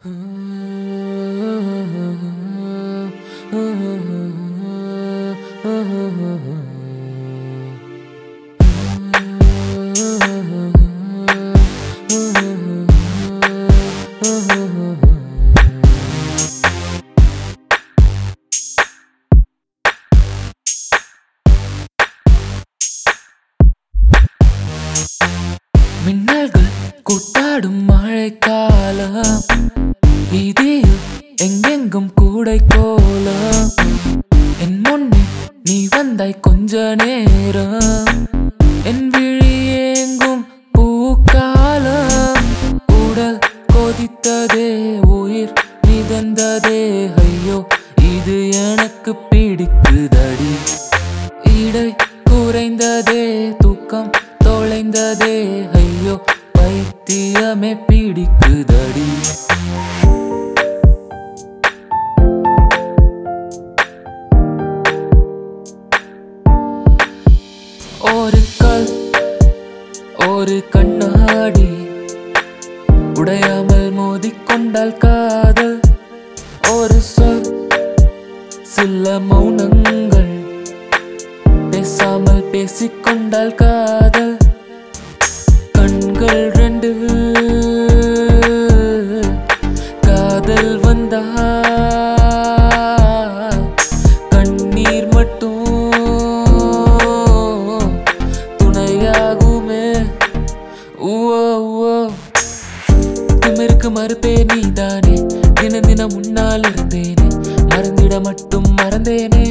மின்னல்கள் கூத்தாடும் மழைக்காலம் வீதியில் எங்கெங்கும் கூடை கோலம் என் முன்னே நீ வந்தாய் கொஞ்ச நேரம் என் விழி ஏங்கும் பூக்காலம் உடல் கொதித்ததே உயிர் மிதந்ததே ஐயோ இது எனக்கு பிடிக்குதடி இடை குறைந்ததே தூக்கம் தொலைந்ததே ஐயோ பைத்தியமே பிடிக்குதடி ஒரு கல் ஒரு கண்ணாடி உடையாமல் மோதிக்கொண்டால் காதல் ஒரு சொல் சில மௌனங்கள் பேசாமல் பேசிக்கொண்டால் காதல் கண்கள் ரெண்டு காதல் வந்தா கண்ணீர் மட்டும் துணையாகுமே ஓ ஓ திமிருக்கு மறுப்பே நீதானே தினம் தினம் முன்னால் இருந்தேனே மறந்திட மட்டும் மறந்தேனே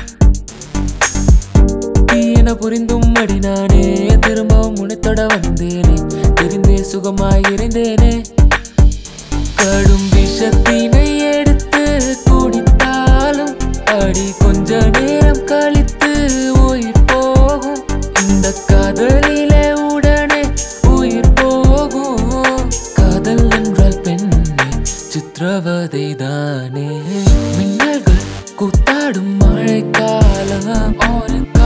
தீயென புரிந்தும் அடி நானே திரும்பவும் உனத்தொட வந்தேனே தெரிந்தே சுகமாய் இருந்தேனே கடும் விஷத்தினை எடுத்து குடித்தாலும் அடி கொஞ்ச நேரம் கழித்து உயிர் போகும் இந்த காதலிலே உடனே உயிர் போகும் காதல் என்றால் பெண்ணே சித்திரவதை தானே மின்னல்கள் கூத்தாடும் மழைக்காலம் ஒரு